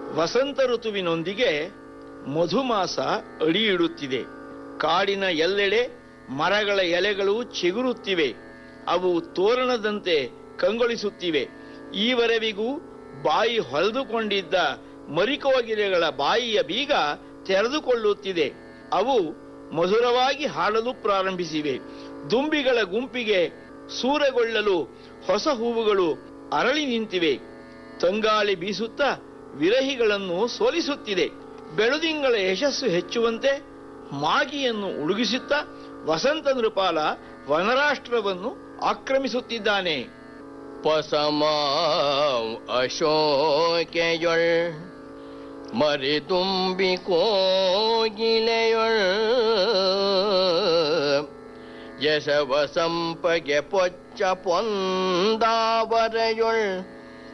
ವಸಂತ ಋತುವಿನೊಂದಿಗೆ ಮಧುಮಾಸ ಅಡಿಯಿಡುತ್ತಿದೆ ಕಾಡಿನ ಎಲ್ಲೆಡೆ ಮರಗಳ ಎಲೆಗಳು ಚಿಗುರುತ್ತಿವೆ ಅವು ತೋರಣದಂತೆ ಕಂಗೊಳಿಸುತ್ತಿವೆ ಈವರೆವಿಗೂ ಬಾಯಿ ಹೊಲಿದುಕೊಂಡಿದ್ದ ಮರಿಕೋಗಿಲೆಗಳ ಬಾಯಿಯ ಬೀಗ ತೆರೆದುಕೊಳ್ಳುತ್ತಿದೆ ಅವು ಮಧುರವಾಗಿ ಹಾಡಲು ಪ್ರಾರಂಭಿಸಿವೆ ದುಂಬಿಗಳ ಗುಂಪಿಗೆ ಸೂರೆಗೊಳ್ಳಲು ಹೊಸ ಹೂವುಗಳು ಅರಳಿ ನಿಂತಿವೆ ತಂಗಾಳಿ ಬೀಸುತ್ತಾ ವಿರಹಿಗಳನ್ನು ಸೋಲಿಸುತ್ತಿದೆ ಬೆಳುದಿಂಗಳ ಯಶಸ್ಸು ಹೆಚ್ಚುವಂತೆ ಮಾಗಿಯನ್ನು ಉಡುಗಿಸುತ್ತಾ ವಸಂತ ನೃಪಾಲ ವನರಾಷ್ಟ್ರವನ್ನು ಆಕ್ರಮಿಸುತ್ತಿದ್ದಾನೆ ಪಸಮಾಂ ಅಶೋಕೆಯೊಳ್ ಮರಿದುಂಬಿ ಕೋಗಿಲೆಯೊಳ್ ಯಶವ ಸಂಪಗೆ ಪೊಚ್ಚ ಪೊಂದಾವರೆಯೊಳ್